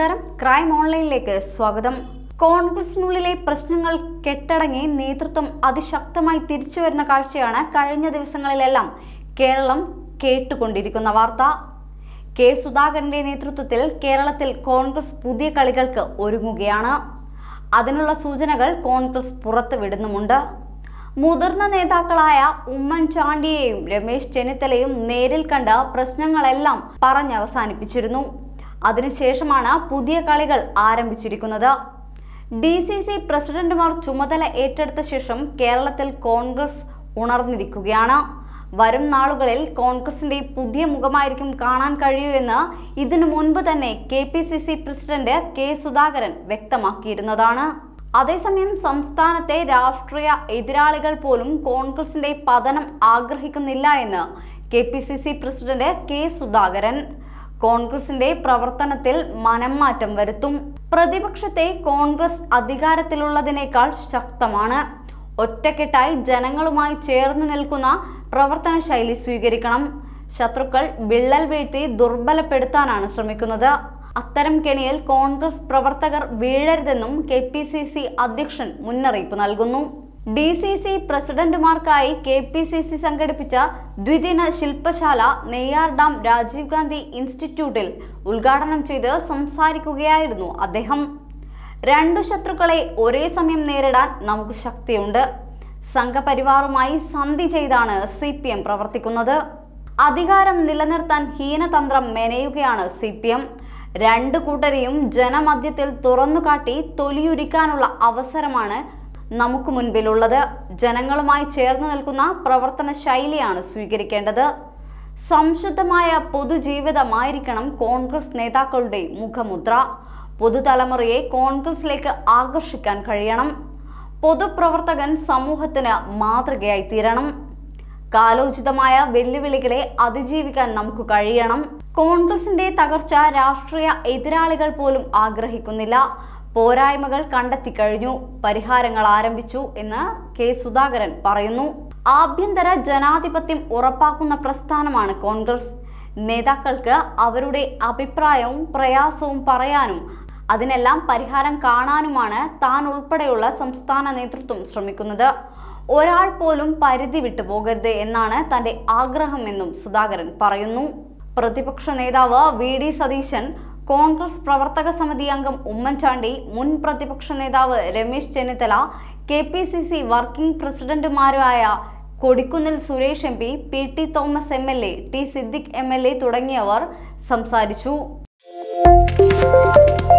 നമസ്കാരം ക്രൈം ഓൺലൈനിലേക്ക് സ്വാഗതം കോൺഗ്രസിനുള്ളിലെ പ്രശ്നങ്ങൾ കെട്ടടങ്ങി നേതൃത്വം അതിശക്തമായി തിരിച്ചു വരുന്ന കാഴ്ചയാണ് കഴിഞ്ഞ ദിവസങ്ങളിലെല്ലാം കേരളം കേട്ടുകൊണ്ടിരിക്കുന്ന വാർത്ത കെ സുധാകരന്റെ നേതൃത്വത്തിൽ കേരളത്തിൽ കോൺഗ്രസ് പുതിയ കളികൾക്ക് ഒരുങ്ങുകയാണ് അതിനുള്ള സൂചനകൾ കോൺഗ്രസ് പുറത്തുവിടുന്നുമുണ്ട് മുതിർന്ന നേതാക്കളായ ഉമ്മൻചാണ്ടിയെയും രമേശ് ചെന്നിത്തലയും നേരിൽ കണ്ട് പ്രശ്നങ്ങളെല്ലാം പറഞ്ഞവസാനിപ്പിച്ചിരുന്നു അതിനുശേഷമാണ് പുതിയ കളികൾ ആരംഭിച്ചിരിക്കുന്നത് ഡി സി സി പ്രസിഡന്റുമാർ ചുമതല ഏറ്റെടുത്ത ശേഷം കേരളത്തിൽ കോൺഗ്രസ് ഉണർന്നിരിക്കുകയാണ് വരും നാളുകളിൽ കോൺഗ്രസിന്റെ പുതിയ മുഖമായിരിക്കും കാണാൻ കഴിയൂ എന്ന് ഇതിനു മുൻപ് തന്നെ K P C C president K Sudhakaran വ്യക്തമാക്കിയിരുന്നതാണ് അതേസമയം സംസ്ഥാനത്തെ രാഷ്ട്രീയ എതിരാളികൾ പോലും കോൺഗ്രസിന്റെ പതനം ആഗ്രഹിക്കുന്നില്ല എന്ന് K P C C president K Sudhakaran കോൺഗ്രസിന്റെ പ്രവർത്തനത്തിൽ മനം മാറ്റം വരുത്തും പ്രതിപക്ഷത്തെ കോൺഗ്രസ് അധികാരത്തിലുള്ളതിനേക്കാൾ ശക്തമാണ് ഒറ്റക്കെട്ടായി ജനങ്ങളുമായി ചേർന്ന് നിൽക്കുന്ന പ്രവർത്തന ശൈലി സ്വീകരിക്കണം ശത്രുക്കൾ വിള്ളൽ വീഴ്ത്തി ദുർബലപ്പെടുത്താനാണ് ശ്രമിക്കുന്നത് അത്തരം കെണിയിൽ കോൺഗ്രസ് പ്രവർത്തകർ വീഴരുതെന്നും കെ പി സി സി അധ്യക്ഷൻ മുന്നറിയിപ്പ് നൽകുന്നു ഡി സി സി പ്രസിഡന്റുമാർക്കായി കെ പി സി സി സംഘടിപ്പിച്ച ദ്വിദിന ശില്പശാല നെയ്യാർ ഡാം രാജീവ് ഗാന്ധി ഇൻസ്റ്റിറ്റ്യൂട്ടിൽ ഉദ്ഘാടനം ചെയ്ത് സംസാരിക്കുകയായിരുന്നു അദ്ദേഹം രണ്ടു ശത്രുക്കളെ ഒരേ സമയം നേരിടാൻ നമുക്ക് ശക്തിയുണ്ട് സംഘപരിവാറുമായി സന്ധി ചെയ്താണ് സി പി എം പ്രവർത്തിക്കുന്നത് അധികാരം നിലനിർത്താൻ ഹീനതന്ത്രം മെനയുകയാണ് സി പി എം രണ്ടു കൂട്ടരെയും ജനമധ്യത്തിൽ തുറന്നുകാട്ടി തൊലിയുരിക്കാനുള്ള അവസരമാണ് നമുക്ക് മുൻപിലുള്ളത് ജനങ്ങളുമായി ചേർന്ന് നിൽക്കുന്ന പ്രവർത്തന ശൈലിയാണ് സ്വീകരിക്കേണ്ടത് സംശുദ്ധമായ പൊതുജീവിതമായിരിക്കണം കോൺഗ്രസ് നേതാക്കളുടെ മുഖമുദ്ര പുതുതലമുറയെ കോൺഗ്രസിലേക്ക് ആകർഷിക്കാൻ കഴിയണം പൊതുപ്രവർത്തകൻ സമൂഹത്തിന് മാതൃകയായി തീരണം കാലോചിതമായ വെല്ലുവിളികളെ അതിജീവിക്കാൻ നമുക്ക് കഴിയണം കോൺഗ്രസിന്റെ തകർച്ച രാഷ്ട്രീയ എതിരാളികൾ പോലും ആഗ്രഹിക്കുന്നില്ല പോരായ്മകൾ കണ്ടെത്തി കഴിഞ്ഞു പരിഹാരങ്ങൾ ആരംഭിച്ചു എന്ന് കെ സുധാകരൻ പറയുന്നു ആഭ്യന്തര ജനാധിപത്യം ഉറപ്പാക്കുന്ന പ്രസ്ഥാനമാണ് കോൺഗ്രസ് നേതാക്കൾക്ക് അവരുടെ അഭിപ്രായവും പ്രയാസവും പറയാനും അതിനെല്ലാം പരിഹാരം കാണാനുമാണ് താൻ ഉൾപ്പെടെയുള്ള സംസ്ഥാന നേതൃത്വം ശ്രമിക്കുന്നത് ഒരാൾ പോലും പരിധി വിട്ടു പോകരുത് എന്നാണ് തന്റെ ആഗ്രഹമെന്നും സുധാകരൻ പറയുന്നു പ്രതിപക്ഷ നേതാവ് വി ഡി സതീശൻ കോൺഗ്രസ് പ്രവർത്തക സമിതി അംഗം ഉമ്മൻചാണ്ടി മുൻ പ്രതിപക്ഷ നേതാവ് Ramesh Chennithala K P C C working പ്രസിഡന്റുമാരായ Kodikunnil Suresh M P P T Thomas M L A T Siddique M L A തുടങ്ങിയവർ സംസാരിച്ചു